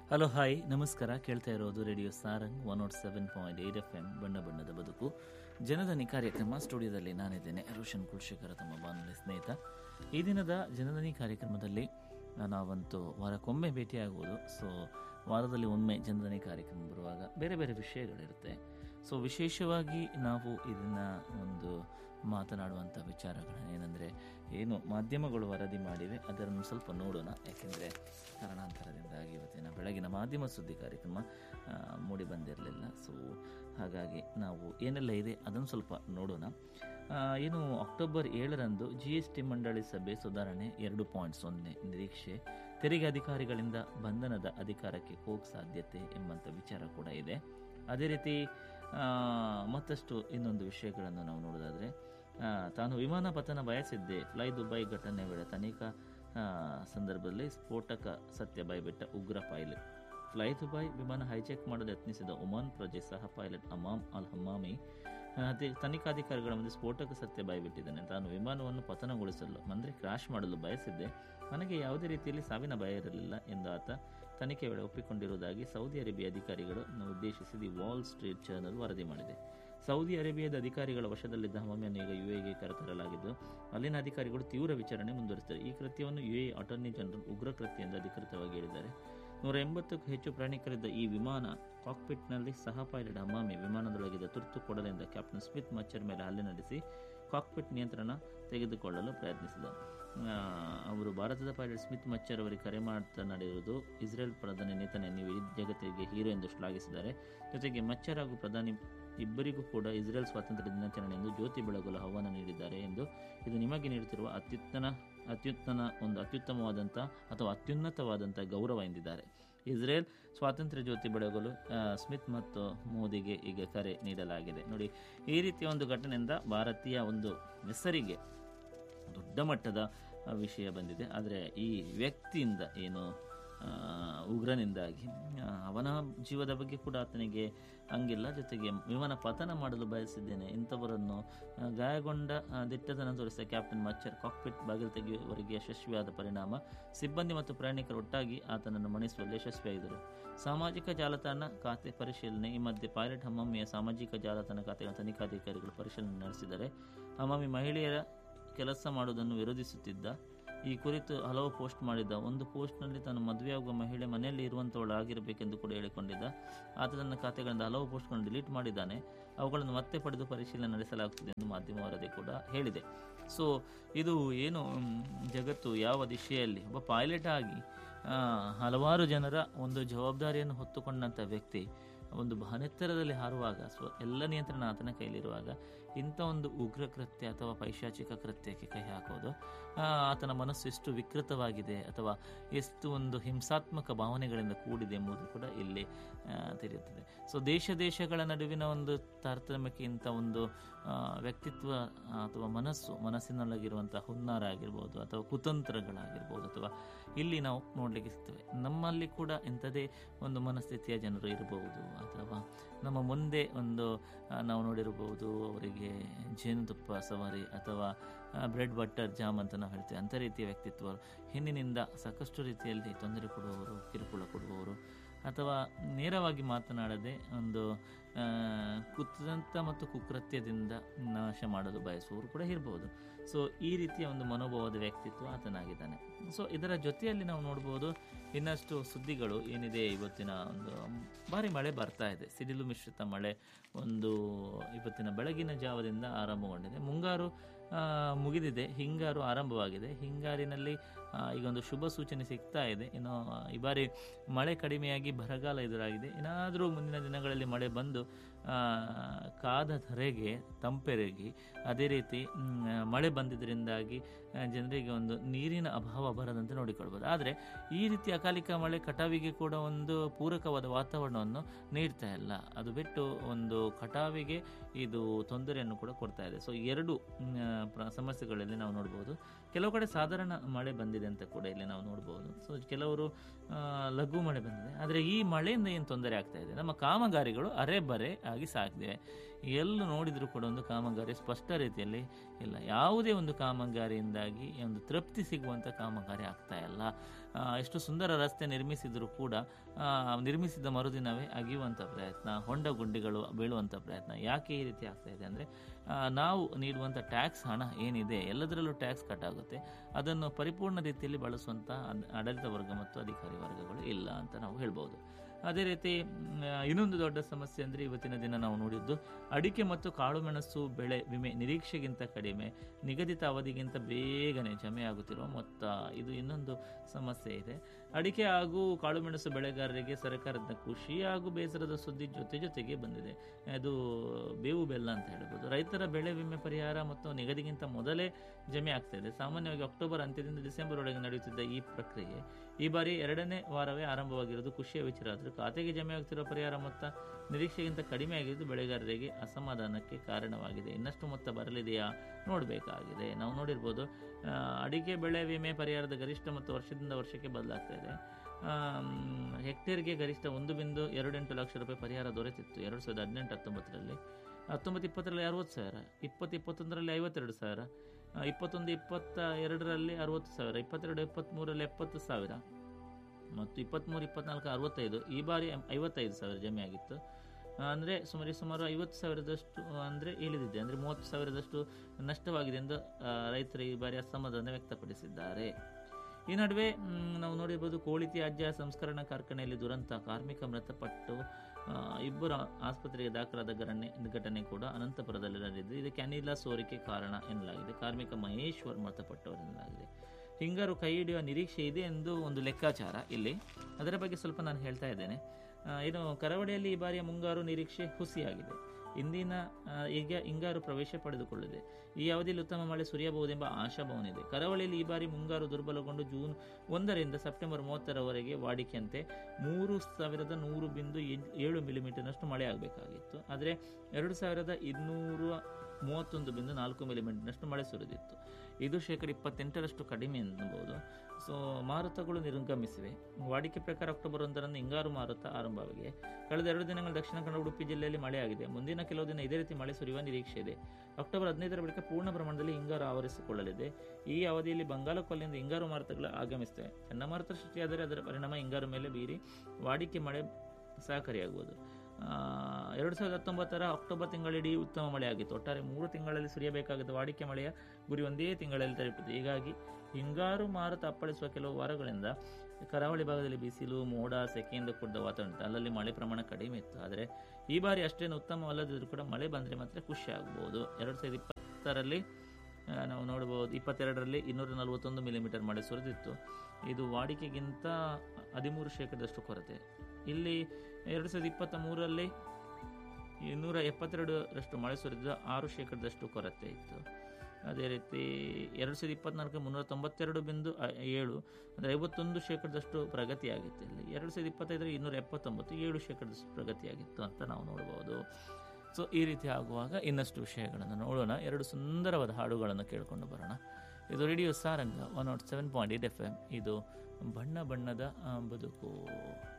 hello hi ನಮಸ್ಕಾರ ಕೇಳ್ತಾ ಇರೋದು radio Sarang one nought seven point eight F M ಬಣ್ಣ ಬಣ್ಣದ ಬದುಕು ಜನಧನಿ ಕಾರ್ಯಕ್ರಮ ಸ್ಟುಡಿಯೋದಲ್ಲಿ ನಾನಿದ್ದೇನೆ ರೋಷನ್ ಕುಲ್ಶೇಖರ ತಮ್ಮ ಬಾನುಲಿ ಸ್ನೇಹಿತ ಈ ದಿನದ ಜನಧನಿ ಕಾರ್ಯಕ್ರಮದಲ್ಲಿ ನಾವಂತೂ ವಾರಕ್ಕೊಮ್ಮೆ ಭೇಟಿಯಾಗುವುದು ಸೊ ವಾರದಲ್ಲಿ ಒಮ್ಮೆ ಜನಧನಿ ಕಾರ್ಯಕ್ರಮ ಬರುವಾಗ ಬೇರೆ ಬೇರೆ ವಿಷಯಗಳಿರುತ್ತೆ ಸೊ ವಿಶೇಷವಾಗಿ ನಾವು ಇದನ್ನು ಒಂದು ಮಾತನಾಡುವಂಥ ವಿಚಾರಗಳು ಏನಂದರೆ ಏನು ಮಾಧ್ಯಮಗಳು ವರದಿ ಮಾಡಿವೆ ಅದನ್ನು ಸ್ವಲ್ಪ ನೋಡೋಣ ಯಾಕೆಂದರೆ ಕಾರಣಾಂತರದಿಂದಾಗಿ ಇವತ್ತಿನ ಬೆಳಗಿನ ಮಾಧ್ಯಮ ಸುದ್ದಿ ಕಾರ್ಯಕ್ರಮ ಆ, ಮೂಡಿ ಬಂದಿರಲಿಲ್ಲ ಸೊ ಹಾಗಾಗಿ ನಾವು ಏನೆಲ್ಲ ಇದೆ ಅದನ್ನು ಸ್ವಲ್ಪ ನೋಡೋಣ ಆ, ಏನು ಅಕ್ಟೋಬರ್ ಏಳರಂದು ಜಿ ಎಸ್ ಟಿ ಮಂಡಳಿ ಸಭೆ ಸುಧಾರಣೆ ಎರಡು ಪಾಯಿಂಟ್ ಸೊನ್ನೆ ನಿರೀಕ್ಷೆ ತೆರಿಗೆ ಅಧಿಕಾರಿಗಳಿಂದ ಬಂಧನದ ಅಧಿಕಾರಕ್ಕೆ ಹೋಗ್ ಸಾಧ್ಯತೆ ಎಂಬಂಥ ವಿಚಾರ ಕೂಡ ಇದೆ ಅದೇ ರೀತಿ ಆ, ಮತ್ತಷ್ಟು ಇನ್ನೊಂದು ವಿಷಯಗಳನ್ನು ನಾವು ನೋಡೋದಾದರೆ ಆ, ತಾನು ವಿಮಾನ ಪತನ ಬಯಸಿದ್ದೆ ಫ್ಲೈ ದುಬೈ ಘಟನೆ ವೇಳೆ ತನಿಖಾ ಆ, ಸಂದರ್ಭದಲ್ಲಿ ಸ್ಫೋಟಕ ಸತ್ಯ ಬಾಯ್ಬಿಟ್ಟ ಉಗ್ರ ಪೈಲಟ್ ಫ್ಲೈ ದುಬೈ ವಿಮಾನ ಹೈಜಾಕ್ ಮಾಡಲು ಯತ್ನಿಸಿದ ಒಮಾನ್ ಪ್ರಜೆ ಸಹ ಪೈಲಟ್ ಅಮಾಮ್ ಅಲ್ ಹಮಾಮಿ ಆ, ಅದೇ ತನಿಖಾಧಿಕಾರಿಗಳ ಮುಂದೆ ಸ್ಫೋಟಕ ಸತ್ಯ ಬಾಯ್ಬಿಟ್ಟಿದ್ದಾನೆ ತಾನು ವಿಮಾನವನ್ನು ಪತನಗೊಳಿಸಲು ಅಂದರೆ ಕ್ರಾಶ್ ಮಾಡಲು ಬಯಸಿದ್ದೆ ನನಗೆ ಯಾವುದೇ ರೀತಿಯಲ್ಲಿ ಸಾವಿನ ಭಯ ಇರಲಿಲ್ಲ ಎಂದು ಆತ ತನಿಖೆ ವೇಳೆ ಒಪ್ಪಿಕೊಂಡಿರುವುದಾಗಿ ಸೌದಿ ಅರೇಬಿಯಾ ಅಧಿಕಾರಿಗಳನ್ನು ಉದ್ದೇಶಿಸಿ ದಿ ವಾಲ್ ಸ್ಟ್ರೀಟ್ ಜರ್ನಲ್ ವರದಿ ಮಾಡಿದೆ ಸೌದಿ ಅರೇಬಿಯಾದ ಅಧಿಕಾರಿಗಳ ವಶದಲ್ಲಿದ್ದ ಹಮಾಮಿಯನ್ನು ಈಗ ಯುಎಗೆ ಕರೆತರಲಾಗಿದ್ದು ಅಲ್ಲಿನ ಅಧಿಕಾರಿಗಳು ತೀವ್ರ ವಿಚಾರಣೆ ಮುಂದುವರಿಸಿದ್ದಾರೆ ಈ ಕೃತ್ಯವನ್ನು ಯುಎ ಅಟಾರ್ನಿ ಜನರಲ್ ಉಗ್ರ ಕೃತ್ಯ ಎಂದು ಅಧಿಕೃತವಾಗಿ ಹೇಳಿದ್ದಾರೆ ನೂರ ಎಂಬತ್ತಕ್ಕೂ ಹೆಚ್ಚು ಪ್ರಯಾಣಿಕರಿದ್ದ ಈ ವಿಮಾನ ಕಾಕ್ಪಿಟ್ನಲ್ಲಿ ಸಹ ಪೈಲಟ್ ಹಮಾಮಿ ವಿಮಾನದೊಳಗಿದ್ದ ತುರ್ತು ಕೊಡಲಿಂದ ಕ್ಯಾಪ್ಟನ್ ಸ್ಮಿತ್ ಮಚ್ಚರ್ ಮೇಲೆ ಹಲ್ಲೆ ನಡೆಸಿ ಕಾಕ್ಪಿಟ್ ನಿಯಂತ್ರಣ ತೆಗೆದುಕೊಳ್ಳಲು ಪ್ರಯತ್ನಿಸಿದ ಆ, ಅವರು ಭಾರತದ ಪೈಲಟ್ ಸ್ಮಿತ್ ಮಚ್ಚರ್ ಅವರಿಗೆ ಕರೆ ಮಾತನಾಡಿರುವುದು ಇಸ್ರೇಲ್ ಪ್ರಧಾನಿ ನೇತನ್ಯಾಹು ಇಡೀ ಜಗತ್ತಿಗೆ ಹೀರೋ ಎಂದು ಶ್ಲಾಘಿಸಿದ್ದಾರೆ ಜೊತೆಗೆ ಮಚ್ಚರ್ ಹಾಗೂ ಪ್ರಧಾನಿ ಇಬ್ಬರಿಗೂ ಕೂಡ ಇಸ್ರೇಲ್ ಸ್ವಾತಂತ್ರ್ಯ ದಿನಾಚರಣೆ ಎಂದು ಜ್ಯೋತಿ ಬೆಳಗಲು ಆಹ್ವಾನ ನೀಡಿದ್ದಾರೆ ಎಂದು ಇದು ನಿಮಗೆ ನೀಡುತ್ತಿರುವ ಅತ್ಯುತ್ತಮ ಅತ್ಯುತ್ತಮ ಒಂದು ಅತ್ಯುತ್ತಮವಾದಂಥ ಅಥವಾ ಅತ್ಯುನ್ನತವಾದಂಥ ಗೌರವ ಎಂದಿದ್ದಾರೆ ಇಸ್ರೇಲ್ ಸ್ವಾತಂತ್ರ್ಯ ಜ್ಯೋತಿ ಬೆಳಗಲು ಆ, ಸ್ಮಿತ್ ಮತ್ತು ಮೋದಿಗೆ ಈಗ ಕರೆ ನೀಡಲಾಗಿದೆ ನೋಡಿ ಈ ರೀತಿಯ ಒಂದು ಘಟನೆಯಿಂದ ಭಾರತೀಯ ಒಂದು ಹೆಸರಿಗೆ ದೊಡ್ಡ ಮಟ್ಟದ ಆ, ವಿಷಯ ಬಂದಿದೆ ಆದರೆ ಈ ವ್ಯಕ್ತಿಯಿಂದ ಏನು ಆ, ಉಗ್ರನಿಂದಾಗಿ ಆ, ಅವನ ಜೀವದ ಬಗ್ಗೆ ಕೂಡ ಆತನಿಗೆ ಹಂಗಿಲ್ಲ ಜೊತೆಗೆ ವಿಮಾನ ಪತನ ಮಾಡಲು ಬಯಸಿದ್ದೇನೆ ಇಂಥವರನ್ನು ಆ, ಗಾಯಗೊಂಡ ಆ, ದಿಟ್ಟತನ ತೋರಿಸಿದ ಕ್ಯಾಪ್ಟನ್ ಮಚ್ಚರ್ ಕಾಕ್ಪಿಟ್ ಬಾಗಿಲು ತೆಗೆಯುವವರೆಗೆ ಯಶಸ್ವಿಯಾದ ಪರಿಣಾಮ ಸಿಬ್ಬಂದಿ ಮತ್ತು ಪ್ರಯಾಣಿಕರು ಒಟ್ಟಾಗಿ ಆತನನ್ನು ಮಣಿಸುವಲ್ಲಿ ಯಶಸ್ವಿಯಾಗಿದ್ದರು ಸಾಮಾಜಿಕ ಜಾಲತಾಣ ಖಾತೆ ಪರಿಶೀಲನೆ ಈ ಮಧ್ಯೆ ಪೈಲಟ್ ಹಮಾಮಿಯ ಸಾಮಾಜಿಕ ಜಾಲತಾಣ ಖಾತೆಗಳ ತನಿಖಾಧಿಕಾರಿಗಳು ಪರಿಶೀಲನೆ ನಡೆಸಿದರೆ ಹಮಾಮಿ ಮಹಿಳೆಯರ ಕೆಲಸ ಮಾಡುವುದನ್ನು ವಿರೋಧಿಸುತ್ತಿದ್ದ ಈ ಕುರಿತು ಹಲವು ಪೋಸ್ಟ್ ಮಾಡಿದ್ದ ಒಂದು ಪೋಸ್ಟ್ನಲ್ಲಿ ತಾನು ಮದುವೆಯಾಗುವ ಮಹಿಳೆ ಮನೆಯಲ್ಲಿ ಇರುವಂಥವಳು ಆಗಿರಬೇಕೆಂದು ಕೂಡ ಹೇಳಿಕೊಂಡಿದ್ದ ಆತ ತನ್ನ ಖಾತೆಗಳಿಂದ ಹಲವು ಪೋಸ್ಟ್ಗಳನ್ನು ಡಿಲೀಟ್ ಮಾಡಿದ್ದಾನೆ ಅವುಗಳನ್ನು ಮತ್ತೆ ಪಡೆದು ಪರಿಶೀಲನೆ ನಡೆಸಲಾಗುತ್ತದೆ ಎಂದು ಮಾಧ್ಯಮ ವರದಿ ಕೂಡ ಹೇಳಿದೆ ಸೊ ಇದು ಏನು ಮ್, ಜಗತ್ತು ಯಾವ ದಿಶೆಯಲ್ಲಿ ಒಬ್ಬ ಪೈಲಟ್ ಆಗಿ ಆ, ಹಲವಾರು ಜನರ ಒಂದು ಜವಾಬ್ದಾರಿಯನ್ನು ಹೊತ್ತುಕೊಂಡಂಥ ವ್ಯಕ್ತಿ ಒಂದು ಬಹನೆತ್ತರದಲ್ಲಿ ಹಾರುವಾಗ ಸ್ವ ಎಲ್ಲ ನಿಯಂತ್ರಣ ಆತನ ಕೈಲಿರುವಾಗ ಇಂಥ ಒಂದು ಉಗ್ರ ಕೃತ್ಯ ಅಥವಾ ಪೈಶಾಚಿಕ ಕೃತ್ಯಕ್ಕೆ ಕೈ ಹಾಕೋದು ಆ, ಆತನ ಮನಸ್ಸು ಎಷ್ಟು ವಿಕೃತವಾಗಿದೆ ಅಥವಾ ಎಷ್ಟು ಒಂದು ಹಿಂಸಾತ್ಮಕ ಭಾವನೆಗಳಿಂದ ಕೂಡಿದೆ ಎಂಬುದು ಕೂಡ ಇಲ್ಲಿ ಆ, ತಿಳಿಯುತ್ತದೆ ಸೊ ದೇಶ ದೇಶಗಳ ನಡುವಿನ ಒಂದು ತಾರತಮ್ಯಕ್ಕೆ ಇಂಥ ಒಂದು ಆ, ವ್ಯಕ್ತಿತ್ವ ಅಥವಾ ಮನಸ್ಸು ಮನಸ್ಸಿನೊಳಗಿರುವಂಥ ಹುನ್ನಾರ ಆಗಿರ್ಬೋದು ಅಥವಾ ಕುತಂತ್ರಗಳಾಗಿರ್ಬೋದು ಅಥವಾ ಇಲ್ಲಿ ನಾವು ನೋಡಲಿಕ್ಕೆ ಸಿಗ್ತವೆ ನಮ್ಮಲ್ಲಿ ಕೂಡ ಇಂಥದೇ ಒಂದು ಮನಸ್ಥಿತಿಯ ಜನರು ಇರಬಹುದು ಅಥವಾ ನಮ್ಮ ಮುಂದೆ ಒಂದು ಆ, ನಾವು ನೋಡಿರಬಹುದು ಅವರಿಗೆ ಜೇನುತುಪ್ಪ ಸವಾರಿ ಅಥವಾ ಬ್ರೆಡ್ ಬಟರ್ ಜಾಮ್ ಅಂತ ನಾವು ಹೇಳ್ತೇವೆ ಅಂಥ ರೀತಿಯ ವ್ಯಕ್ತಿತ್ವ ಹಿಂದಿನಿಂದ ಸಾಕಷ್ಟು ರೀತಿಯಲ್ಲಿ ತೊಂದರೆ ಕೊಡುವವರು ಕಿರುಕುಳ ಕೊಡುವವರು ಅಥವಾ ನೇರವಾಗಿ ಮಾತನಾಡದೆ ಒಂದು ಆ, ಕುತಂತ್ರ ಮತ್ತು ಕುಕೃತ್ಯದಿಂದ ನಾಶ ಮಾಡಲು ಬಯಸುವವರು ಕೂಡ ಇರಬಹುದು ಸೊ ಈ ರೀತಿಯ ಒಂದು ಮನೋಭಾವದ ವ್ಯಕ್ತಿತ್ವ ಆತನಾಗಿದ್ದಾನೆ ಸೊ ಇದರ ಜೊತೆಯಲ್ಲಿ ನಾವು ನೋಡ್ಬೋದು ಇನ್ನಷ್ಟು ಸುದ್ದಿಗಳು ಏನಿದೆ ಇವತ್ತಿನ ಒಂದು ಭಾರಿ ಮಳೆ ಬರ್ತಾ ಇದೆ ಸಿಡಿಲು ಮಿಶ್ರಿತ ಮಳೆ ಒಂದು ಇವತ್ತಿನ ಬೆಳಗಿನ ಜಾವದಿಂದ ಆರಂಭಗೊಂಡಿದೆ ಮುಂಗಾರು ಆ, ಮುಗಿದಿದೆ ಹಿಂಗಾರು ಆರಂಭವಾಗಿದೆ ಹಿಂಗಾರಿನಲ್ಲಿ ಆ, ಈಗ ಒಂದು ಶುಭ ಸೂಚನೆ ಸಿಗ್ತಾ ಇದೆ ಇನ್ನು ಆ, ಈ ಬಾರಿ ಮಳೆ ಕಡಿಮೆಯಾಗಿ ಬರಗಾಲ ಎದುರಾಗಿದೆ ಏನಾದರೂ ಮುಂದಿನ ದಿನಗಳಲ್ಲಿ ಮಳೆ ಬಂದು ಆ, ಕಾದ ಧರೆಗೆ ತಂಪೆರಗಿ ಅದೇ ರೀತಿ ಮ್, ಮಳೆ ಬಂದಿದ್ದರಿಂದಾಗಿ ಆ, ಜನರಿಗೆ ಒಂದು ನೀರಿನ ಅಭಾವ ಬರದಂತೆ ನೋಡಿಕೊಳ್ಬೋದು ಆದರೆ ಈ ರೀತಿ ಅಕಾಲಿಕ ಮಳೆ ಕಟಾವಿಗೆ ಕೂಡ ಒಂದು ಪೂರಕವಾದ ವಾತಾವರಣವನ್ನು ನೀಡ್ತಾ ಇಲ್ಲ ಅದು ಬಿಟ್ಟು ಒಂದು ಕಟಾವಿಗೆ ಇದು ತೊಂದರೆಯನ್ನು ಕೂಡ ಕೊಡ್ತಾ ಇದೆ ಸೊ ಎರಡು ಮ್, ಪ್ರ- ಸಮಸ್ಯೆಗಳಲ್ಲಿ ನಾವು ನೋಡ್ಬೋದು ಕೆಲವು ಕಡೆ ಸಾಧಾರಣ ಮಳೆ ಬಂದಿದೆ ಅಂತ ಕೂಡ ಇಲ್ಲಿ ನಾವು ನೋಡ್ಬೋದು ಸೊ ಕೆಲವರು ಆ, ಲಘು ಮಳೆ ಬಂದಿದೆ ಆದರೆ ಈ ಮಳೆಯಿಂದ ಏನು ತೊಂದರೆ ಆಗ್ತಾ ಇದೆ ನಮ್ಮ ಕಾಮಗಾರಿಗಳು ಅರೆ ಬರೆ ಆಗಿ ಸಾಗಿದೆ ಎಲ್ಲೂ ನೋಡಿದರೂ ಕೂಡ ಒಂದು ಕಾಮಗಾರಿ ಸ್ಪಷ್ಟ ರೀತಿಯಲ್ಲಿ ಇಲ್ಲ ಯಾವುದೇ ಒಂದು ಕಾಮಗಾರಿಯಿಂದಾಗಿ ಒಂದು ತೃಪ್ತಿ ಸಿಗುವಂಥ ಕಾಮಗಾರಿ ಆಗ್ತಾ ಇಲ್ಲ ಆ, ಎಷ್ಟು ಸುಂದರ ರಸ್ತೆ ನಿರ್ಮಿಸಿದರೂ ಕೂಡ ಆ, ನಿರ್ಮಿಸಿದ ಮರುದಿನವೇ ಅಗಿಯುವಂಥ ಪ್ರಯತ್ನ ಹೊಂಡ ಗುಂಡಿಗಳು ಬೀಳುವಂಥ ಪ್ರಯತ್ನ ಯಾಕೆ ಈ ರೀತಿ ಆಗ್ತಾ ಇದೆ ಅಂದರೆ ನಾವು ನೀಡುವಂಥ ಟ್ಯಾಕ್ಸ್ ಹಣ ಏನಿದೆ ಎಲ್ಲದರಲ್ಲೂ ಟ್ಯಾಕ್ಸ್ ಕಟ್ ಆಗುತ್ತೆ ಅದನ್ನು ಪರಿಪೂರ್ಣ ರೀತಿಯಲ್ಲಿ ಬಳಸುವಂಥ ಅದ್- ಆಡಳಿತ ವರ್ಗ ಮತ್ತು ಅಧಿಕಾರಿ ವರ್ಗಗಳು ಇಲ್ಲ ಅಂತ ನಾವು ಹೇಳ್ಬೋದು ಅದೇ ರೀತಿ ಮ್, ಇನ್ನೊಂದು ದೊಡ್ಡ ಸಮಸ್ಯೆ ಅಂದರೆ ಇವತ್ತಿನ ದಿನ ನಾವು ನೋಡಿದ್ದು ಅಡಿಕೆ ಮತ್ತು ಕಾಳುಮೆಣಸು ಬೆಳೆ ವಿಮೆ ನಿರೀಕ್ಷೆಗಿಂತ ಕಡಿಮೆ ನಿಗದಿತ ಅವಧಿಗಿಂತ ಬೇಗನೆ ಜಮೆ ಆಗುತ್ತಿರುವ ಮೊತ್ತ ಇದು ಇನ್ನೊಂದು ಸಮಸ್ಯೆ ಇದೆ ಅಡಿಕೆ ಹಾಗೂ ಕಾಳುಮೆಣಸು ಬೆಳೆಗಾರರಿಗೆ ಸರ್ಕಾರದ ಖುಷಿ ಹಾಗೂ ಬೇಸರದ ಸುದ್ದಿ ಜೊತೆ ಜೊತೆಗೆ ಬಂದಿದೆ ಅದು ಬೇವು ಬೆಲ್ಲ ಅಂತ ಹೇಳ್ಬೋದು ರೈತರ ಬೆಳೆ ವಿಮೆ ಪರಿಹಾರ ಮತ್ತು ನಿಗದಿಗಿಂತ ಮೊದಲೇ ಜಮೆ ಆಗ್ತಾ ಇದೆ ಸಾಮಾನ್ಯವಾಗಿ ಅಕ್ಟೋಬರ್ ಅಂತ್ಯದಿಂದ ಡಿಸೆಂಬರ್ ಒಳಗೆ ನಡೆಯುತ್ತಿದ್ದ ಈ ಪ್ರಕ್ರಿಯೆ ಈ ಬಾರಿ ಎರಡನೇ ವಾರವೇ ಆರಂಭವಾಗಿರೋದು ಖುಷಿಯ ವಿಚಾರ ಆದರೂ ಖಾತೆಗೆ ಜಮೆ ಆಗ್ತಿರೋ ಪರಿಹಾರ ಮೊತ್ತ ನಿರೀಕ್ಷೆಗಿಂತ ಕಡಿಮೆ ಆಗಿದ್ದು ಬೆಳೆಗಾರರಿಗೆ ಅಸಮಾಧಾನಕ್ಕೆ ಕಾರಣವಾಗಿದೆ ಇನ್ನಷ್ಟು ಮೊತ್ತ ಬರಲಿದೆಯಾ ನೋಡಬೇಕಾಗಿದೆ ನಾವು ನೋಡಿರ್ಬೋದು ಆ, ಅಡಿಕೆ ಬೆಳೆ ವಿಮೆ ಪರಿಹಾರದ ಗರಿಷ್ಠ ಮತ್ತು ವರ್ಷದಿಂದ ವರ್ಷಕ್ಕೆ ಬದಲಾಗ್ತಾ ಇದೆ ಆಮ್, ಹೆಕ್ಟೇರ್ಗೆ ಗರಿಷ್ಠ ಒಂದು ಬಿಂದು ಎರಡು ಎಂಟು ಲಕ್ಷ ರೂಪಾಯಿ ಪರಿಹಾರ ದೊರೆತಿತ್ತು ಎರಡು ಸಾವಿರದ ಹದಿನೆಂಟು ಹತ್ತೊಂಬತ್ತರಲ್ಲಿ ಹತ್ತೊಂಬತ್ತು ಇಪ್ಪತ್ತರಲ್ಲಿ ಅರವತ್ತು ಸಾವಿರ ಇಪ್ಪತ್ತು ಇಪ್ಪತ್ತೊಂದರಲ್ಲಿ ಐವತ್ತೆರಡು ಸಾವಿರ ಆ, ಇಪ್ಪತ್ತೊಂದು ಇಪ್ಪತ್ತ ಎರಡರಲ್ಲಿ ಅರವತ್ತು ಸಾವಿರ ಇಪ್ಪತ್ತೆರಡು ಇಪ್ಪತ್ತ್ಮೂರರಲ್ಲಿ ಎಪ್ಪತ್ತು ಸಾವಿರ ಮತ್ತು ಇಪ್ಪತ್ತ್ಮೂರು ಇಪ್ಪತ್ನಾಲ್ಕು ಅರವತ್ತೈದು ಈ ಬಾರಿ ಎಂ- ಐವತ್ತೈದು ಸಾವಿರ ಜಮೆ ಆಗಿತ್ತು ಅಂದರೆ ಸುಮಾರು ಸುಮಾರು ಐವತ್ತು ಸಾವಿರದಷ್ಟು ಅಂದರೆ ಇಳಿದಿದೆ ಅಂದರೆ ಮೂವತ್ತು ಸಾವಿರದಷ್ಟು ನಷ್ಟವಾಗಿದೆ ಎಂದು ಆ, ರೈತರು ಈ ಬಾರಿ ಅಸಮಾಧಾನ ವ್ಯಕ್ತಪಡಿಸಿದ್ದಾರೆ ಈ ನಡುವೆ ಮ್, ನಾವು ನೋಡಿರ್ಬೋದು ಕೋಳಿ ತ್ಯಾಜ್ಯ ಸಂಸ್ಕರಣಾ ಕಾರ್ಖಾನೆಯಲ್ಲಿ ದುರಂತ ಕಾರ್ಮಿಕ ಮೃತಪಟ್ಟು ಆ, ಇಬ್ಬರು ಆಸ್ಪತ್ರೆಗೆ ದಾಖಲಾದ ಘಟನೆ ಘಟನೆ ಕೂಡ ಅನಂತಪುರದಲ್ಲಿ ನಡೆದಿದ್ದು ಇದಕ್ಕೆ ಅನಿಲ ಸೋರಿಕೆ ಕಾರಣ ಎನ್ನಲಾಗಿದೆ ಕಾರ್ಮಿಕ ಮಹೇಶ್ವರ್ ಮೃತಪಟ್ಟವರು ಎನ್ನಲಾಗಿದೆ ಹಿಂಗಾರು ಕೈ ಹಿಡಿಯುವ ನಿರೀಕ್ಷೆ ಇದೆ ಎಂದು ಒಂದು ಲೆಕ್ಕಾಚಾರ ಇಲ್ಲಿ ಅದರ ಬಗ್ಗೆ ಸ್ವಲ್ಪ ನಾನು ಹೇಳ್ತಾ ಇದ್ದೇನೆ ಆ, ಏನು ಕರಾವಳಿಯಲ್ಲಿ ಈ ಬಾರಿಯ ಮುಂಗಾರು ನಿರೀಕ್ಷೆ ಹುಸಿಯಾಗಿದೆ ಇಂದಿನ ಆ, ಈಗ ಹಿಂಗಾರು ಪ್ರವೇಶ ಪಡೆದುಕೊಳ್ಳಿದೆ ಈ ಅವಧಿಯಲ್ಲಿ ಉತ್ತಮ ಮಳೆ ಸುರಿಯಬಹುದೆಂಬ ಆಶಾಭವನಿದೆ ಕರಾವಳಿಯಲ್ಲಿ ಈ ಬಾರಿ ಮುಂಗಾರು ದುರ್ಬಲಗೊಂಡು ಜೂನ್ ಒಂದರಿಂದ ಸೆಪ್ಟೆಂಬರ್ ಮೂವತ್ತರವರೆಗೆ ವಾಡಿಕೆಯಂತೆ ಮೂರು ಸಾವಿರದ ನೂರು ಬಿಂದು ಎಂ- ಏಳು ಮಿಲಿಮೀಟರ್ನಷ್ಟು ಮಳೆ ಆಗಬೇಕಾಗಿತ್ತು ಆದರೆ ಎರಡು ಸಾವಿರದ ಇನ್ನೂರ ಮೂವತ್ತೊಂದು ಬಿಂದು ನಾಲ್ಕು ಮಿಲಿಮೀಟರ್ನಷ್ಟು ಮಳೆ ಸುರಿದಿತ್ತು ಇದು ಶೇಕಡ ಇಪ್ಪತ್ತೆಂಟರಷ್ಟು ಕಡಿಮೆ ಎನ್ನಬಹುದು ಸೊ ಮಾರುತಗಳು ನಿರ್ಗಮಿಸಿವೆ ವಾಡಿಕೆ ಪ್ರಕಾರ ಅಕ್ಟೋಬರ್ ಒಂದರಂದು ಹಿಂಗಾರು ಮಾರುತ ಆರಂಭವಾಗಿದೆ ಕಳೆದ ಎರಡು ದಿನಗಳ ದಕ್ಷಿಣ ಕನ್ನಡ ಉಡುಪಿ ಜಿಲ್ಲೆಯಲ್ಲಿ ಮಳೆಯಾಗಿದೆ ಮುಂದಿನ ಕೆಲವು ದಿನ ಇದೇ ರೀತಿ ಮಳೆ ಸುರಿಯುವ ನಿರೀಕ್ಷೆ ಇದೆ ಅಕ್ಟೋಬರ್ ಹದಿನೈದರ ಬಳಿಕ ಪೂರ್ಣ ಪ್ರಮಾಣದಲ್ಲಿ ಹಿಂಗಾರು ಆವರಿಸಿಕೊಳ್ಳಲಿದೆ ಈ ಅವಧಿಯಲ್ಲಿ ಬಂಗಾಳ ಕೊಲ್ಲಿಯಿಂದ ಹಿಂಗಾರು ಮಾರುತಗಳು ಆಗಮಿಸುತ್ತವೆ ಚಂಡಮಾರುತ ಸೃಷ್ಟಿಯಾದರೆ ಅದರ ಪರಿಣಾಮ ಹಿಂಗಾರು ಮೇಲೆ ಬೀರಿ ವಾಡಿಕೆ ಮಳೆ ಸಹಕಾರಿಯಾಗುವುದು ಆ, ಎರಡು ಸಾವಿರದ ಹತ್ತೊಂಬತ್ತರ ಅಕ್ಟೋಬರ್ ತಿಂಗಳಿಡೀ ಉತ್ತಮ ಮಳೆಯಾಗಿತ್ತು ಒಟ್ಟಾರೆ ಮೂರು ತಿಂಗಳಲ್ಲಿ ಸುರಿಯಬೇಕಾಗಿದ್ದ ವಾಡಿಕೆ ಮಳೆಯ ಗುರಿ ಒಂದೇ ತಿಂಗಳಲ್ಲಿ ತಲುಪಿದೆ ಹೀಗಾಗಿ ಹಿಂಗಾರು ಮಾರುತ ಅಪ್ಪಳಿಸುವ ಕೆಲವು ವಾರಗಳಿಂದ ಕರಾವಳಿ ಭಾಗದಲ್ಲಿ ಬಿಸಿಲು ಮೋಡ ಸೆಕೆಯಿಂದ ಕೂಡಿದ ವಾತಾವರಣ ಇತ್ತು ಅಲ್ಲಲ್ಲಿ ಮಳೆ ಪ್ರಮಾಣ ಕಡಿಮೆ ಇತ್ತು ಆದರೆ ಈ ಬಾರಿ ಅಷ್ಟೇನು ಉತ್ತಮವಲ್ಲದಿದ್ದರೂ ಕೂಡ ಮಳೆ ಬಂದರೆ ಮಾತ್ರ ಖುಷಿ ಆಗ್ಬೋದು ಎರಡು ಸಾವಿರದ ಇಪ್ಪತ್ತರಲ್ಲಿ ಆ, ನಾವು ನೋಡ್ಬೋದು ಇಪ್ಪತ್ತೆರಡರಲ್ಲಿ ಇನ್ನೂರ ನಲವತ್ತೊಂದು ಮಿಲಿಮೀಟರ್ ಮಳೆ ಸುರಿದಿತ್ತು ಇದು ವಾಡಿಕೆಗಿಂತ ಹದಿಮೂರು ಶೇಕಡದಷ್ಟು ಕೊರತೆ ಇಲ್ಲಿ ಎರಡು ಸಾವಿರದ ಇಪ್ಪತ್ತ ಮೂರರಲ್ಲಿ ಇನ್ನೂರ ಎಪ್ಪತ್ತೆರಡರಷ್ಟು ಮಳೆ ಸುರಿದ ಆರು ಶೇಕಡದಷ್ಟು ಕೊರತೆ ಇತ್ತು ಅದೇ ರೀತಿ ಎರಡು ಸಾವಿರದ ಇಪ್ಪತ್ನಾಲ್ಕು ಮುನ್ನೂರ ತೊಂಬತ್ತೆರಡು ಬಿಂದು ಅ- ಏಳು ಅಂದರೆ ಐವತ್ತೊಂದು ಶೇಕಡದಷ್ಟು ಪ್ರಗತಿಯಾಗಿತ್ತು ಇಲ್ಲಿ ಎರಡು ಸಾವಿರದ ಇಪ್ಪತ್ತೈದರಲ್ಲಿ ಇನ್ನೂರ ಎಪ್ಪತ್ತೊಂಬತ್ತು ಏಳು ಶೇಕಡದಷ್ಟು ಪ್ರಗತಿಯಾಗಿತ್ತು ಅಂತ ನಾವು ನೋಡ್ಬೋದು ಸೊ ಈ ರೀತಿ ಆಗುವಾಗ ಇನ್ನಷ್ಟು ವಿಷಯಗಳನ್ನು ನೋಡೋಣ ಎರಡು ಸುಂದರವಾದ ಹಾಡುಗಳನ್ನು ಕೇಳಿಕೊಂಡು ಬರೋಣ ಇದು radio Saranga one nought seven point eight F M ಇದು ಬಣ್ಣ ಬಣ್ಣದ ಆ, ಬದುಕು